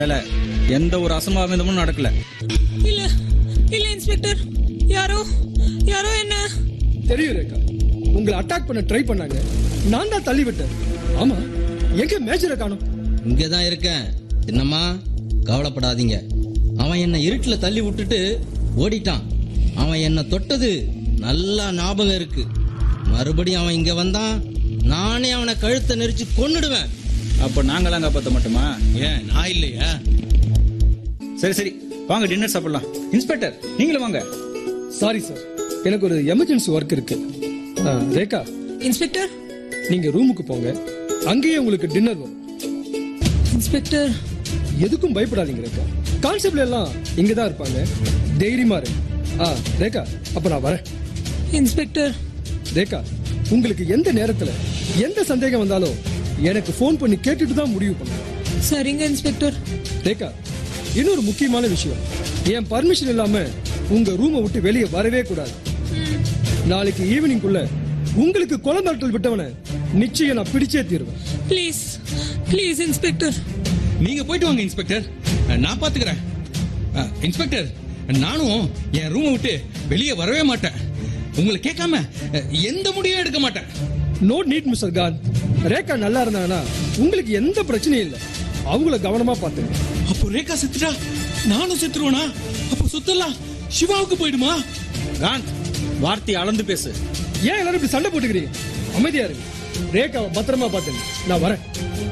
வேலை எந்த ஒரு அசம்பாவிதமும் நடக்கல இல்ல இல்ல இன்ஸ்பெக்டர் யாரோ யாரோ என்ன தெரியும் ரேகா உங்களை அட்டாக் பண்ண ட்ரை பண்ணாங்க நான் தான் தள்ளி விட்டேன் ஆமா எங்க மேஜரை காணோம் இங்கே தான் இருக்கேன் என்னம்மா கவலைப்படாதீங்க அவன் என்னை இருட்டில் தள்ளி விட்டுட்டு ஓடிட்டான் அவன் என்னை தொட்டது நல்லா ஞாபகம் இருக்கு மறுபடியும் அவன் இங்கே வந்தான் நானே அவனை கழுத்தை நெரிச்சு கொன்னுடுவேன் அப்போ நாங்களாம் காப்பாற்ற மாட்டோமா ஏன் நான் இல்லையா சரி சரி வாங்க டின்னர் சாப்பிடலாம் இன்ஸ்பெக்டர் நீங்களும் வாங்க சாரி சார் எனக்கு ஒரு எமர்ஜென்சி ஒர்க் இருக்கு ஆ, ரேகா இன்ஸ்பெக்டர் நீங்க ரூமுக்கு போங்க அங்கேயே உங்களுக்கு டின்னர் வரும் இன்ஸ்பெக்டர் எதுக்கும் பயப்படாதீங்க ரேகா கான்செப்ட்ல எல்லாம் இங்க தான் இருப்பாங்க தைரியமா இரு ஆ ரேகா அப்ப நான் வரேன் இன்ஸ்பெக்டர் ரேகா உங்களுக்கு எந்த நேரத்துல எந்த சந்தேகம் வந்தாலும் எனக்கு ஃபோன் பண்ணி கேட்டுட்டு தான் முடிவு பண்ணுங்க சரிங்க இன்ஸ்பெக்டர் ரேகா இன்னொரு முக்கியமான விஷயம் என் பர்மிஷன் இல்லாம உங்க ரூமை விட்டு வெளியே வரவே கூடாது நாளைக்கு ஈவினிங்குள்ள உங்களுக்கு கொலை மிரட்டல் விட்டவனை நிச்சயம் நான் பிடிச்சே தீருவேன் ப்ளீஸ் ப்ளீஸ் இன்ஸ்பெக்டர் நீங்க போயிட்டு வாங்க இன்ஸ்பெக்டர் நான் பாத்துக்கிறேன் அஹ், இன்ஸ்பெக்டர் நானும் என் ரூமை விட்டு வெளியே வரவே மாட்டேன் உங்களை கேட்காம அஹ், எந்த முடிவும் எடுக்க மாட்டேன் no need mister Khan Rekha நல்லா இருந்தாங்கன்னா உங்களுக்கு எந்த பிரச்சனையும் இல்லை அவங்கள கவனமா பார்த்துங்க அப்போ ரேகா செத்துட்டா நானும் செத்துருவேனா அப்போ சொத்தெல்லாம் சிவாவுக்கு போயிடுமா கான் வார்த்தையை அளந்து பேசு ஏன் எல்லாரும் இப்படி சண்டை போட்டுக்கிறீங்க அமைதியா இருங்க ரேகாவை பத்திரமா பார்த்துங்க நான் வரேன்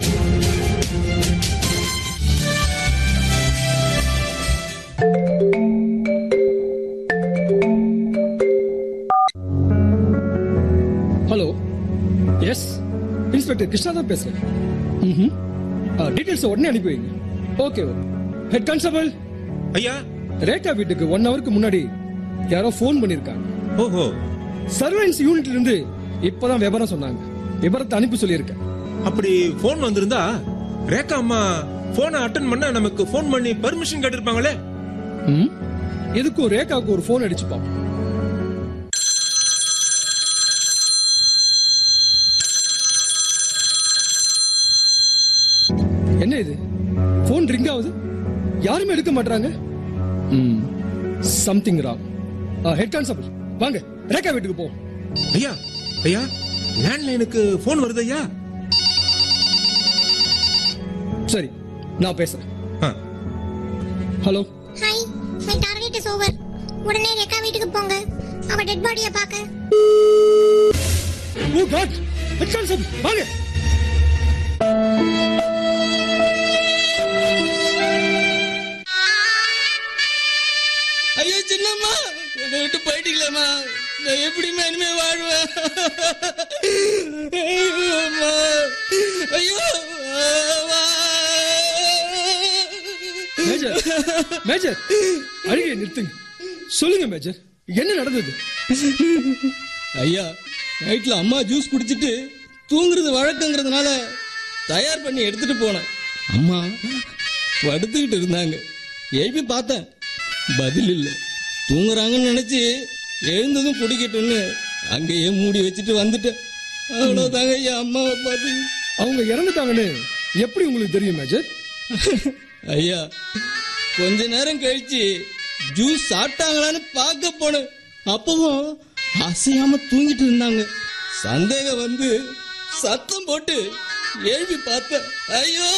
ஹலோ எஸ் இன்ஸ்பெக்டர் கிருஷ்ணா தான் பேசுறேன் ம் டீடைல்ஸ் உடனே அனுப்பி வைங்க ஓகே ஹெட் கான்ஸ்டபிள் ஐயா ரேகா வீட்டுக்கு ஒன் ஹவருக்கு முன்னாடி யாரோ ஃபோன் பண்ணிருக்காங்க ஓஹோ சர்வன்ஸ் யூனிட்ல இருந்து இப்பதான் விவரம் சொன்னாங்க விவரத்தை அனுப்பி சொல்லியிருக்கேன் அப்படி போன் வந்திருந்தா ரேகா அம்மா போனை அட்டன் பண்ண நமக்கு போன் பண்ணி பர்மிஷன் கேட்டிருப்பாங்களே ம்? எதுக்கும் ரேகாவுக்கு ஒரு ஃபோன் அடிச்சு பாப்போம் என்ன இது ஃபோன் ரிங் ஆகுது யாருமே எடுக்க மாட்டாங்க சம்திங் ராங் ஹெட் கான்ஸ்டபிள் வாங்க ரேகா வீட்டுக்கு போ ஐயா ஐயா லேண்ட்லைனுக்கு போன் வருது ஐயா சரி நான் பேசுறேன் ஆ, hello hi my target is over உடனே ரெக்கா வீட்டுக்கு போங்க அவ டெட் பாடியை பார்க்க ஓ காட் ஹெட் கான்ஸ்டபிள் வாங்க ஐயோ சின்னம்மா என்னை விட்டு போயிட்டீங்களேம்மா நான் எப்படிம்மா இனிமே வாழ்வேன் ஐயோ, அம்மா. ஐயோ அம்மா. மேஜர் மேஜர் அழுகையை நிறுத்துங்க சொல்லுங்க மேஜர் என்ன நடந்தது ஐயா நைட்ல அம்மா ஜூஸ் குடிச்சிட்டு தூங்குறது வழக்கங்கிறதுனால தயார் பண்ணி எடுத்துட்டு போனேன் அம்மா படுத்துக்கிட்டு இருந்தாங்க எழுப்பி பார்த்தேன் பதில் இல்லை தூங்குறாங்கன்னு நினைச்சு எழுந்ததும் குடிக்கட்டும்னு அங்கேயே மூடி வச்சுட்டு வந்துட்டேன் அவ்வளவுதாங்க ஐயா அம்மாவை பார்த்து அவங்க இறந்துட்டாங்கன்னு எப்படி உங்களுக்கு தெரியும் மேஜர் ஐயா கொஞ்ச நேரம் கழிச்சு ஜூஸ் சாப்பிட்டாங்களான்னு பார்க்க போனேன் அப்பவும் அசையாம தூங்கிட்டு இருந்தாங்க சந்தேகம் வந்து சத்தம் போட்டு எழுப்பி பார்த்தேன் ஐயோ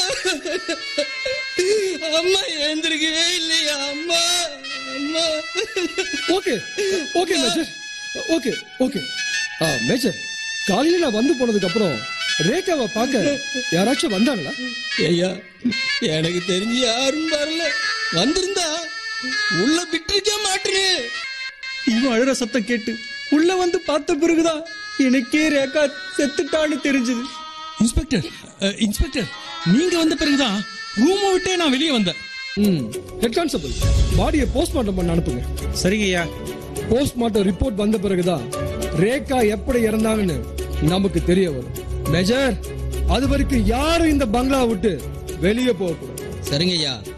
அம்மா எழுந்திருக்கவே இல்லையா அம்மா அம்மா okay okay major okay okay ஆ மேஜர் காலையில நான் வந்து போனதுக்கு அப்புறம் ரேகாவை பார்க்க யாராச்சும் வந்தாங்களா ஐயா எனக்கு தெரிஞ்சு யாரும் வரல வந்திருந்தா உள்ள விட்டுருக்க மாட்டேனே இவன் அழுற சத்தம் கேட்டு உள்ள வந்து பார்த்த பிறகுதான் எனக்கே ரேகா செத்துட்டான்னு தெரிஞ்சது இன்ஸ்பெக்டர் அஹ், இன்ஸ்பெக்டர் நீங்க வந்த பிறகுதான் ரூமை விட்டே நான் வெளியே வந்தேன் ம் ஹெட் கான்ஸ்டபிள் பாடியை போஸ்ட்மார்ட்டம் பண்ண அனுப்புங்க சரிங்க ஐயா போஸ்ட்மார்ட்டம் ரிப்போர்ட் வந்த பிறகுதான் ரேகா எப்படி இறந்தாங்கன்னு நமக்கு தெரிய வரும் மேஜர் அது வரைக்கும் யாரும் இந்த பங்களா விட்டு வெளியே போகக்கூடாது சரிங்க ஐயா